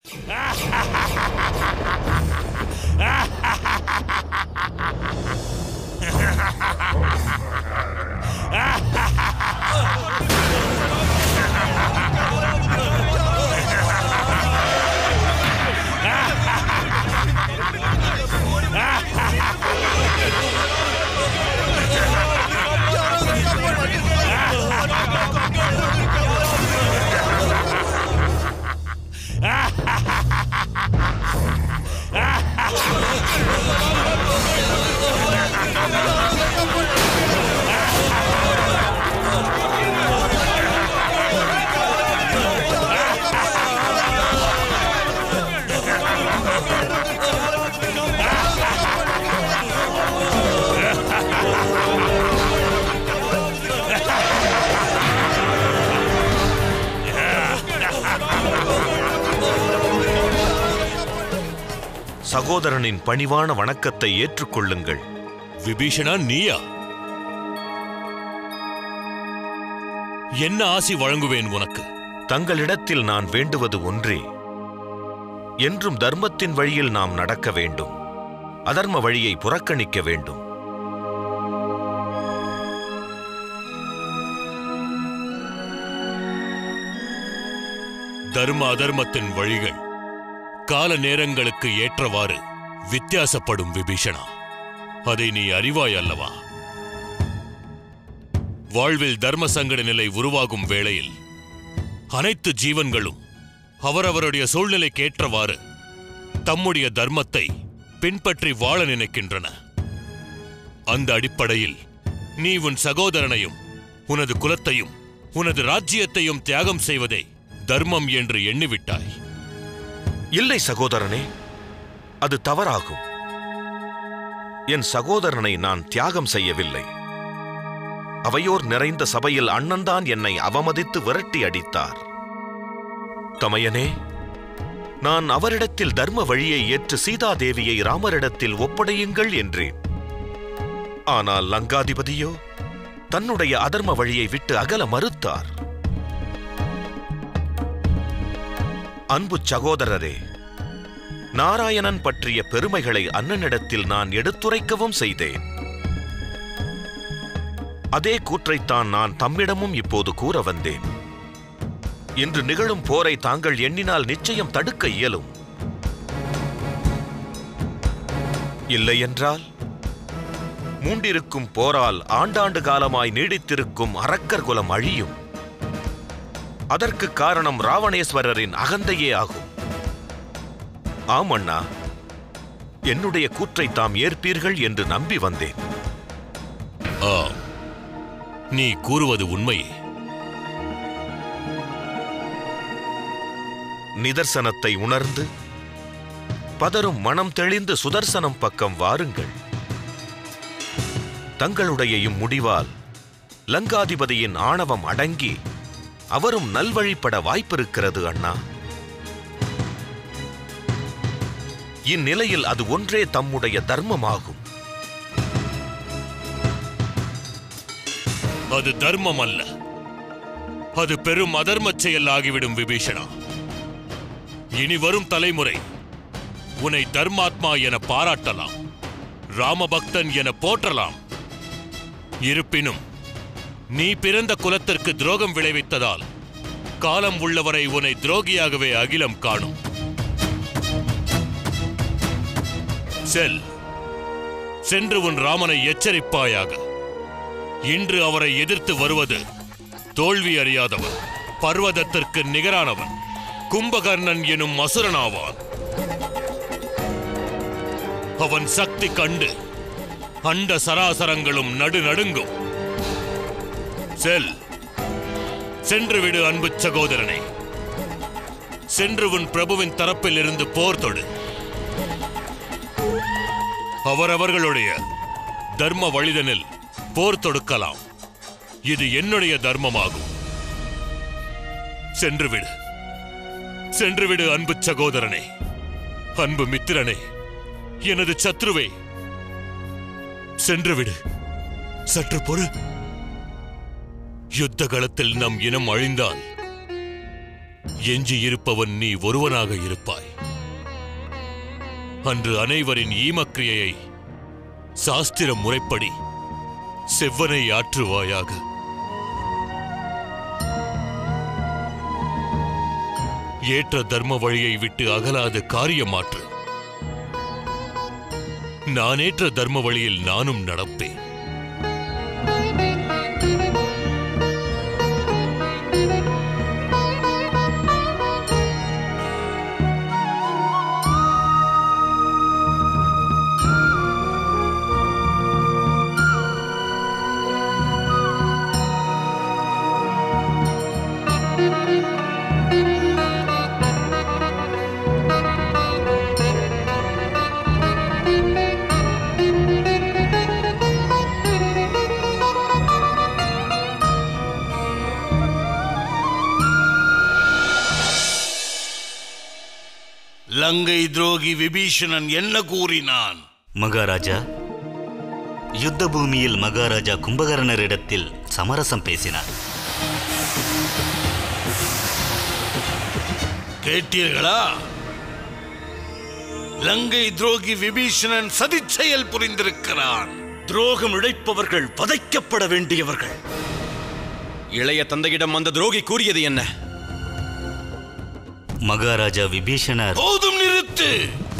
சகோதரனின் பணிவான வணக்கத்தை ஏற்றுக்கொள்ளுங்கள் விபீஷணா நீயா என்ன ஆசி வழங்குவேன் உனக்கு தங்களிடத்தில் நான் வேண்டுவது ஒன்றே என்றும் தர்மத்தின் வழியில் நாம் நடக்க வேண்டும் அதர்ம வழியை புறக்கணிக்க வேண்டும் தர்ம அதர்மத்தின் வழிகள் கால நேரங்களுக்கு ஏற்றவாறு வித்தியாசப்படும் விபீஷணா அதை நீ அறிவாய் அல்லவா வாழ்வில் தர்ம சங்கட நிலை உருவாகும் வேளையில் அனைத்து ஜீவன்களும் அவரவருடைய சூழ்நிலைக்கேற்றவாறு தம்முடைய தர்மத்தை பின்பற்றி வாழ நினைக்கின்றன அந்த அடிப்படையில் நீ உன் சகோதரனையும் உனது குலத்தையும் உனது ராஜ்யத்தையும் தியாகம் செய்வதே தர்மம் என்று எண்ணிவிட்டாய் இல்லை சகோதரனே அது தவறாகும் என் சகோதரனை நான் தியாகம் செய்யவில்லை அவையோர் நிறைந்த சபையில் அண்ணன்தான் என்னை அவமதித்து விரட்டி அடித்தார் தமையனே நான் அவரிடத்தில் தர்ம வழியை ஏற்று சீதாதேவியை ராமரிடத்தில் ஒப்படையுங்கள் என்றேன் ஆனால் லங்காதிபதியோ தன்னுடைய அதர்ம வழியை விட்டு அகல மறுத்தார் அன்பு சகோதரரே நாராயணன் பற்றிய பெருமைகளை அண்ணனிடத்தில் நான் எடுத்துரைக்கவும் செய்தேன் அதே கூற்றைத்தான் நான் தம்மிடமும் இப்போது கூற வந்தேன் இன்று நிகழும் போரை தாங்கள் எண்ணினால் நிச்சயம் தடுக்க இயலும் இல்லையென்றால் மூண்டிருக்கும் போரால் ஆண்டாண்டு காலமாய் நீடித்திருக்கும் அரக்கர் குலம் அழியும் அதற்கு காரணம் ராவணேஸ்வரரின் அகந்தையே ஆகும் ஆம் அண்ணா என்னுடைய கூற்றை தாம் ஏற்பீர்கள் என்று நம்பி வந்தேன் ஆம் நீ கூறுவது உண்மையே நிதர்சனத்தை உணர்ந்து பதரும் மனம் தெளிந்து சுதர்சனம் பக்கம் வாருங்கள் தங்களுடைய இம்முடிவால் லங்காதிபதியின் ஆணவம் அடங்கி அவரும் நல்வழிப்பட வாய்ப்பிருக்கிறது அண்ணா இந்நிலையில் அது ஒன்றே தம்முடைய தர்மமாகும் அது தர்மம் அல்ல அது பெரும் அதர்மச் செயல் ஆகிவிடும் விபீஷணா இனி வரும் தலைமுறை உன்னை தர்மாத்மா என பாராட்டலாம் ராமபக்தன் என போற்றலாம் இருப்பினும் நீ பிறந்த குலத்திற்கு துரோகம் விளைவித்ததால் காலம் உள்ளவரை உன்னை துரோகியாகவே அகிலம் காணும் செல் சென்று உன் ராமனை எச்சரிப்பாயாக இன்று அவரை எதிர்த்து வருவது தோல்வி அறியாதவன் பர்வதத்திற்கு நிகரானவன் கும்பகர்ணன் எனும் அசுரனாவான் அவன் சக்தி கண்டு அண்ட சராசரங்களும் நடுநடுங்கும் செல் சென்று விடு அன்பு சகோதரனை சென்று உன் பிரபுவின் தரப்பில் இருந்து போர் தொடு அவரவர்களுடைய தர்ம வழிதனில் போர் தொடுக்கலாம் இது என்னுடைய தர்மமாகும் சென்றுவிடு சென்றுவிடு அன்பு சகோதரனே அன்பு மித்திரனே எனது சத்ருவே சென்றுவிடு சற்று பொறு யுத்த களத்தில் நம் இனம் அழிந்தால் எஞ்சியிருப்பவன் நீ ஒருவனாக இருப்பாய் அன்று அனைவரின் ஈமக்கிரியையை சாஸ்திர முறைப்படி செவ்வனை ஆற்றுவாயாக ஏற்ற தர்ம வழியை விட்டு அகலாத காரியமாற்று நானேற்ற தர்ம வழியில் நானும் நடப்பேன் லங்கை துரோகி விபீஷணன் என்ன கூறினான் மகாராஜா யுத்த பூமியில் மகாராஜா கும்பகர்ணரிடத்தில் சமரசம் பேசினார் கேட்டீர்களா லங்கை துரோகி விபீஷணன் சதிச்செயல் புரிந்திருக்கிறான் துரோகம் இழைப்பவர்கள் வதைக்கப்பட வேண்டியவர்கள் இளைய தந்தையிடம் அந்த துரோகி கூறியது என்ன மகாராஜா விபீஷணர் போதும் நிறுத்து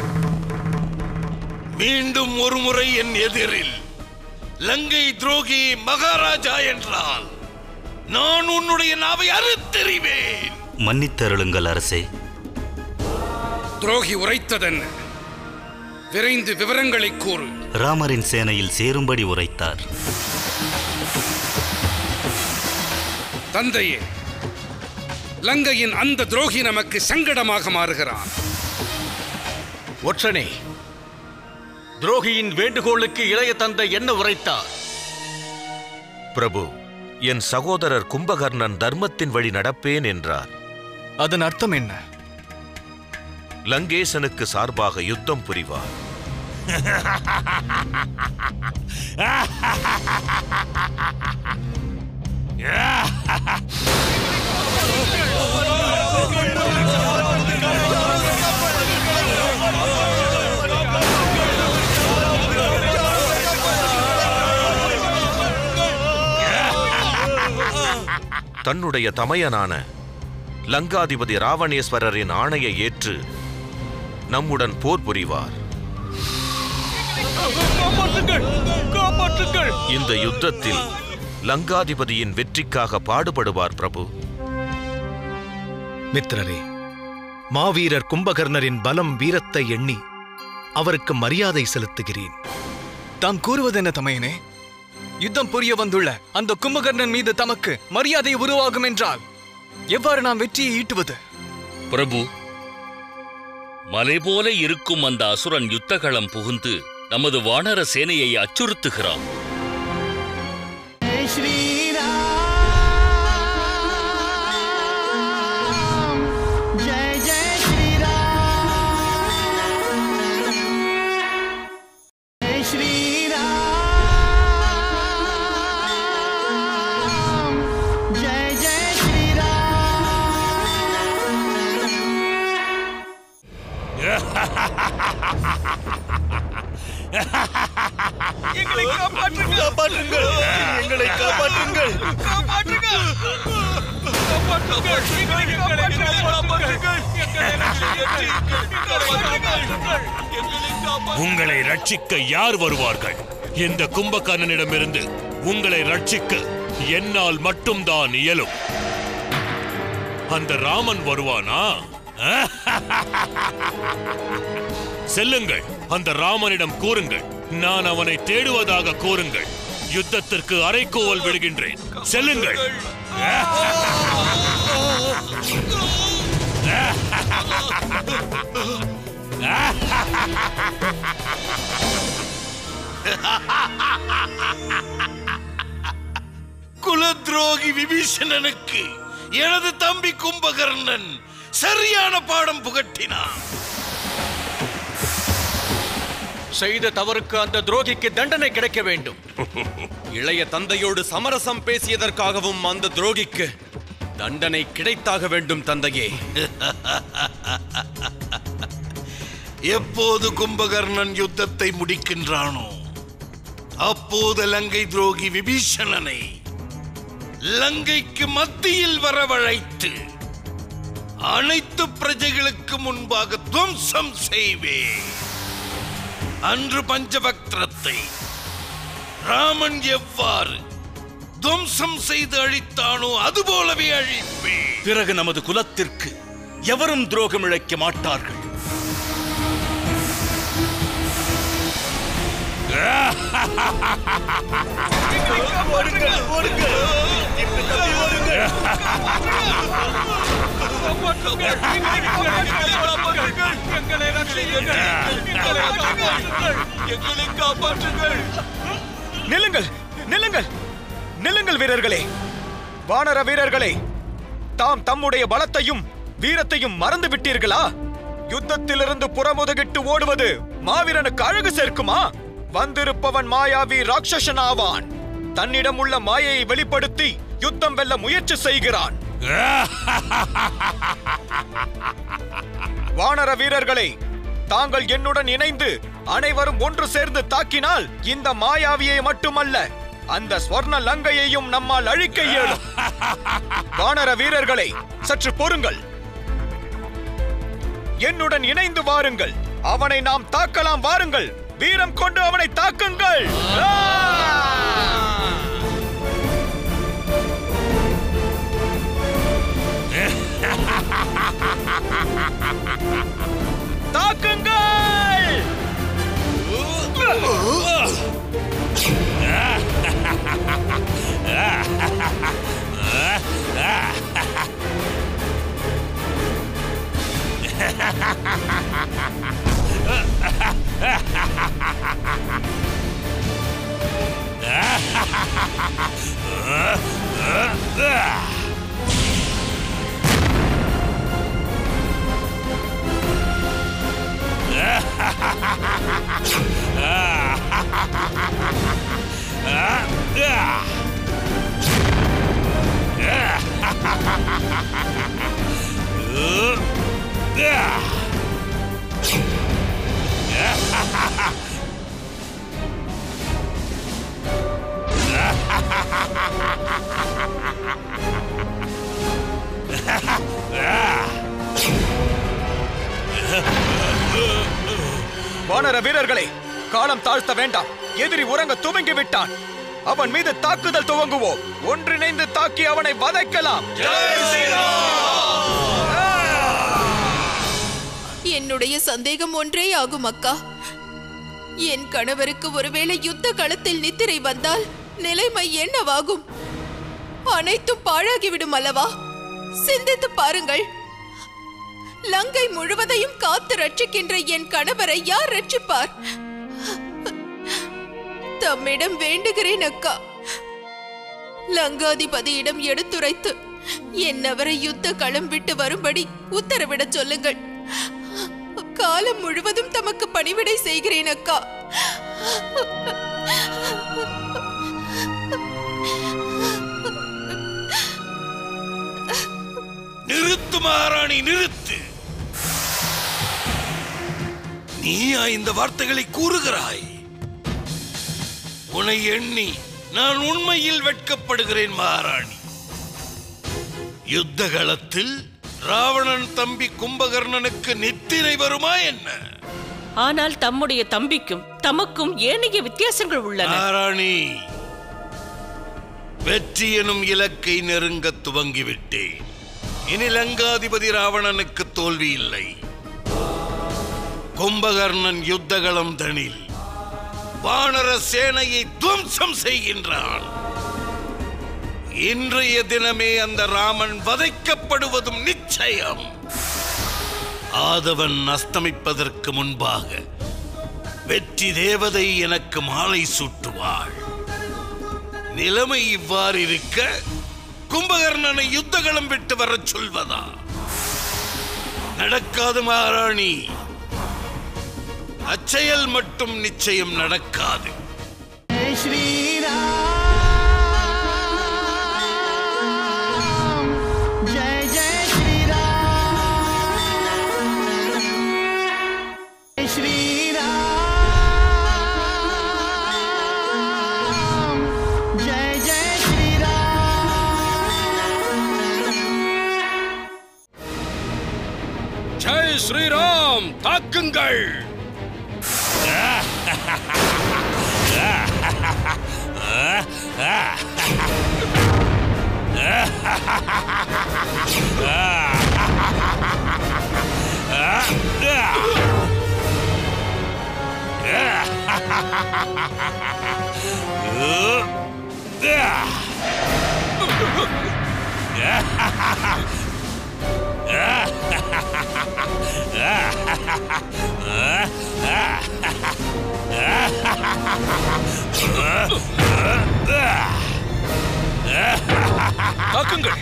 மீண்டும் ஒரு முறை என் எதிரில் லங்கை துரோகி மகாராஜா என்றால் நான் உன்னுடைய நாவை அறுத்தெறிவேன் மன்னித்தருளுங்கள் அரசே துரோகி உரைத்ததென்ன விரைந்து விவரங்களை கூறு ராமரின் சேனையில் சேரும்படி உரைத்தார் தந்தையே லங்கையின் அந்த துரோகி நமக்கு சங்கடமாக மாறுகிறான் ஒற்றனே துரோகியின் வேண்டுகோளுக்கு இளைய தந்தை என்ன உரைத்தார் பிரபு என் சகோதரர் கும்பகர்ணன் தர்மத்தின் வழி நடப்பேன் என்றார் அதன் அர்த்தம் என்ன லங்கேசனுக்கு சார்பாக யுத்தம் புரிவார் தன்னுடைய தமையனான லங்காதிபதி ராவணேஸ்வரரின் ஆணையை ஏற்று நம்முடன் போர் புரிவார் இந்த யுத்தத்தில் லங்காதிபதியின் வெற்றிக்காக பாடுபடுவார் பிரபு மித்திரரே மாவீரர் கும்பகர்ணரின் பலம் வீரத்தை எண்ணி அவருக்கு மரியாதை செலுத்துகிறேன் தாம் கூறுவது என்ன தமையனே யுத்தம் புரிய வந்துள்ள அந்த கும்பகர்ணன் மீது தமக்கு மரியாதை உருவாகும் என்றால் எவ்வாறு நாம் வெற்றியை ஈட்டுவது பிரபு மலை போல இருக்கும் அந்த அசுரன் யுத்தகளம் புகுந்து நமது வானர சேனையை அச்சுறுத்துகிறான் உங்களை ரட்சிக்க யார் வருவார்கள் இந்த கும்பகர்ணனிடமிருந்து உங்களை ரட்சிக்க என்னால் மட்டும்தான் இயலும் அந்த ராமன் வருவானா செல்லுங்கள் அந்த ராமனிடம் கூறுங்கள் நான் அவனை தேடுவதாக கூறுங்கள் யுத்தத்திற்கு அரைக்கோவல் விடுகின்றேன் செல்லுங்கள் குலத்ரோகி விபீஷணனுக்கு எனது தம்பி கும்பகர்ணன் சரியான பாடம் புகட்டினான் செய்த தவறுக்கு அந்த துரோகிக்கு தண்டனை கிடைக்க வேண்டும் இளைய தந்தையோடு சமரசம் பேசியதற்காகவும் அந்த துரோகிக்கு தண்டனை கிடைத்தாக வேண்டும் தந்தையே எப்போது கும்பகர்ணன் யுத்தத்தை முடிக்கின்றானோ அப்போது லங்கை துரோகி விபீஷணனை லங்கைக்கு மத்தியில் வரவழைத்து அனைத்து பிரஜைகளுக்கு முன்பாக துவம்சம் செய்வேன் அன்று பஞ்சபக்திரத்தை ராமன் எவ்வாறு துவம்சம் செய்து அழித்தானோ அதுபோலவே அழிப்பேன் பிறகு நமது குலத்திற்கு எவரும் துரோகம் இழைக்க மாட்டார்கள் நில்லுங்கள் நில்லுங்கள் நில்லுங்கள் வீரர்களே வானர வீரர்களே தாம் தம்முடைய பலத்தையும் வீரத்தையும் மறந்து விட்டீர்களா யுத்தத்திலிருந்து புறமுதுகிட்டு ஓடுவது மாவீரனுக்கு அழகு சேர்க்குமா வந்திருப்பவன் மாயாவி ராட்சசன் ஆவான் தன்னிடம் உள்ள மாயையை வெளிப்படுத்தி யுத்தம் வெல்ல முயற்சி செய்கிறான் வானர வீரர்களே தாங்கள் என்னுடன் இணைந்து அனைவரும் ஒன்று சேர்ந்து தாக்கினால் இந்த மாயாவியை மட்டுமல்ல அந்த ஸ்வர்ண லங்கையையும் நம்மால் அழிக்க இயலும் வானர வீரர்களே சற்று பொறுங்கள் என்னுடன் இணைந்து வாருங்கள் அவனை நாம் தாக்கலாம் வாருங்கள் வீரம் கொண்டு அவனை தாக்குங்கள் ஆ! தாக்குங்கள் வானர வீரர்களே காலம் தாழ்த்த வேண்டாம் எதிரி உறங்க துவங்கி விட்டான் அவன் மீது தாக்குதல் துவங்குவோம் ஒன்றிணைந்து தாக்கி அவனை வதைக்கலாம் என்னுடைய சந்தேகம் ஒன்றே ஆகும் அக்கா என் கணவருக்கு ஒருவேளை யுத்த களத்தில் நித்திரை வந்தால் நிலைமை என்னவாகும் அனைத்தும் பாழாகிவிடும் அல்லவா சிந்தித்து பாருங்கள் லங்கை முழுவதையும் காத்து ரட்சிக்கின்ற என் கணவரை யார் ரட்சிப்பார் தம்மிடம் வேண்டுகிறேன் அக்கா லங்காதிபதியிடம் எடுத்துரைத்து என் அவரை யுத்த களம் விட்டு வரும்படி உத்தரவிடச் சொல்லுங்கள் காலம் முழுவதும் தமக்கு பணிவிடை செய்கிறேன் அக்கா நிறுத்து மகாராணி நிறுத்து நீயா இந்த வார்த்தைகளை கூறுகிறாய் உன்னை எண்ணி நான் உண்மையில் வெட்கப்படுகிறேன் மகாராணி யுத்த களத்தில் ராவணன் தம்பி கும்பகர்ணனுக்கு நித்திரை வருமா என்ன ஆனால் தம்முடைய தம்பிக்கும் தமக்கும் ஏனைய வித்தியாசங்கள் உள்ளன மகாராணி வெற்றி எனும் இலக்கை நெருங்க துவங்கிவிட்டேன் இனி லங்காதிபதி ராவணனுக்கு தோல்வி இல்லை கும்பகர்ணன் யுத்தகளம் தனில் வானர சேனையை துவம்சம் செய்கின்றான் இன்றைய தினமே அந்த ராமன் வதைக்கப்படுவதும் நிச்சயம் ஆதவன் அஸ்தமிப்பதற்கு முன்பாக வெற்றி தேவதை எனக்கு மாலை சூட்டுவாள் நிலைமை இவ்வாறு இருக்க கும்பகர்ணனை யுத்தகளம் விட்டு வரச் சொல்வதா நடக்காது மகாராணி அச்செயல் மட்டும் நிச்சயம் நடக்காது श्रीराम जय जय ஜெய் ஸ்ரீராம் தாக்குங்கள் தாக்குங்கள்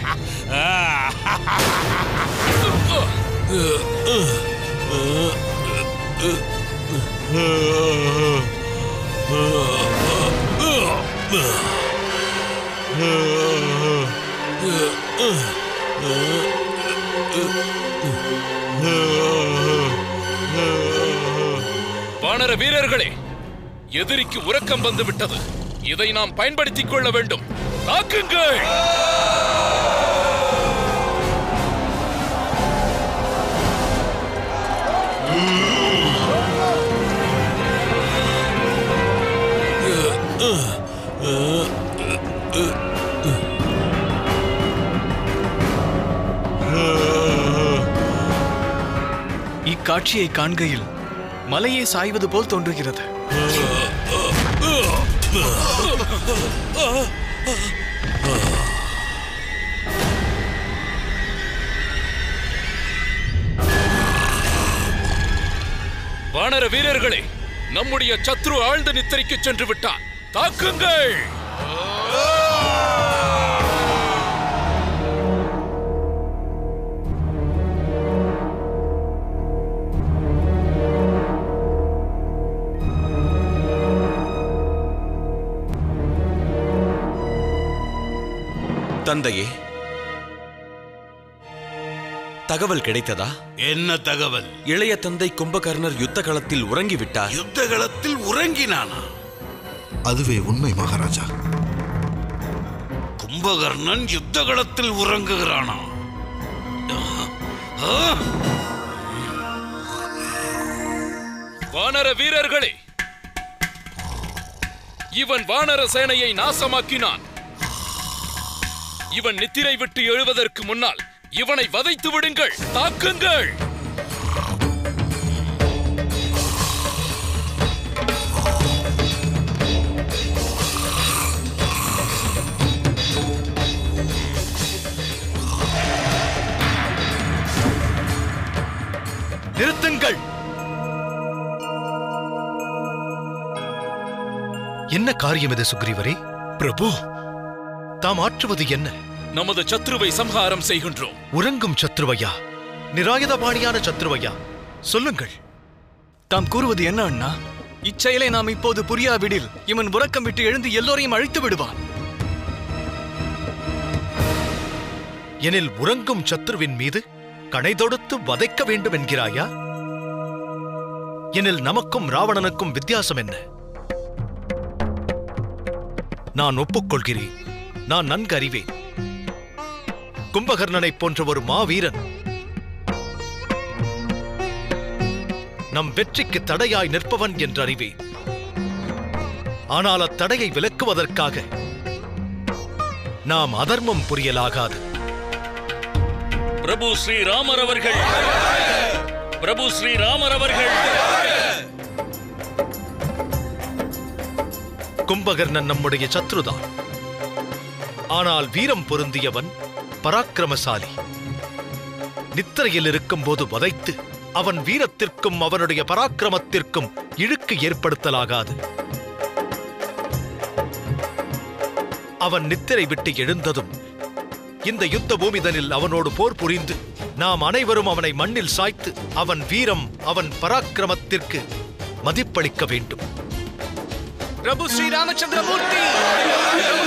வானர வீரர்களே எதிரிக்கு உறக்கம் வந்து விட்டது இதை நாம் பயன்படுத்திக் கொள்ள வேண்டும் தாக்குங்கள் இக்காட்சியை காண்கையில் மலையே சாய்வது போல் தோன்றுகிறது வானர வீரர்களே நம்முடைய சத்ரு ஆழ்ந்த நித்திரைக்கு சென்று விட்டார் தாக்குங்கள் தந்தையே தகவல் கிடைத்ததா என்ன தகவல் இளைய தந்தை கும்பகர்ணர் யுத்த களத்தில் உறங்கிவிட்டார் யுத்த களத்தில் உறங்கினானா அதுவே உண்மை மகாராஜா கும்பகர்ணன் யுத்த களத்தில் உறங்குகிறானா ஆ! வானர வீரர்களே இவன் வானர சேனையை நாசமாக்கினான் இவன் நித்திரை விட்டு எழுவதற்கு முன்னால் இவனை வதைத்து விடுங்கள் தாக்குங்கள் நிறுத்துங்கள் என்ன காரியம் இது சுக்ரீவரே பிரபு தாம் ஆற்றுவது என்ன நமது சத்ருவை சம்ஹாரம் செய்கின்றோம் உறங்கும் சத்ருவையா நிராயுதபாணியான சத்ருவையா சொல்லுங்கள் தாம் கூறுவது என்ன அண்ணா இச்செயலை நாம் இப்போது புரியாவிடில் இவன் உறக்கம் விட்டு எழுந்து எல்லோரையும் அழித்து விடுவான் எனில் உறங்கும் சத்ருவின் மீது கணை தொடுத்து வதைக்க வேண்டும் என்கிறாயா எனில் நமக்கும் ராவணனுக்கும் வித்தியாசம் என்ன நான் ஒப்புக்கொள்கிறேன் நான் நன்கு அறிவேன் கும்பகர்ணனைப் போன்ற ஒரு மாவீரன் நம் வெற்றிக்கு தடையாய் நிற்பவன் என்று அறிவேன் ஆனால் அத்தடையை விலக்குவதற்காக நாம் அதர்மம் புரியலாகாது பிரபு ஸ்ரீராமர் அவர்கள் பிரபு ஸ்ரீராமர் அவர்கள் கும்பகர்ணன் நம்முடைய சத்ருதான் ஆனால் வீரம் பொருந்தியவன் பராக்கிரமசாலி நித்திரையில் இருக்கும்போது வதைத்து அவன் வீரத்திற்கும் அவனுடைய பராக்கிரமத்திற்கும் இழுக்கு ஏற்படுத்தலாகாது அவன் நித்திரை விட்டு எழுந்ததும் இந்த யுத்த பூமிதனில் அவனோடு போர் புரிந்து நாம் அனைவரும் அவனை மண்ணில் சாய்த்து அவன் வீரம் அவன் பராக்கிரமத்திற்கு மதிப்பளிக்க வேண்டும் பிரபு ஸ்ரீ ராமச்சந்திரமூர்த்தி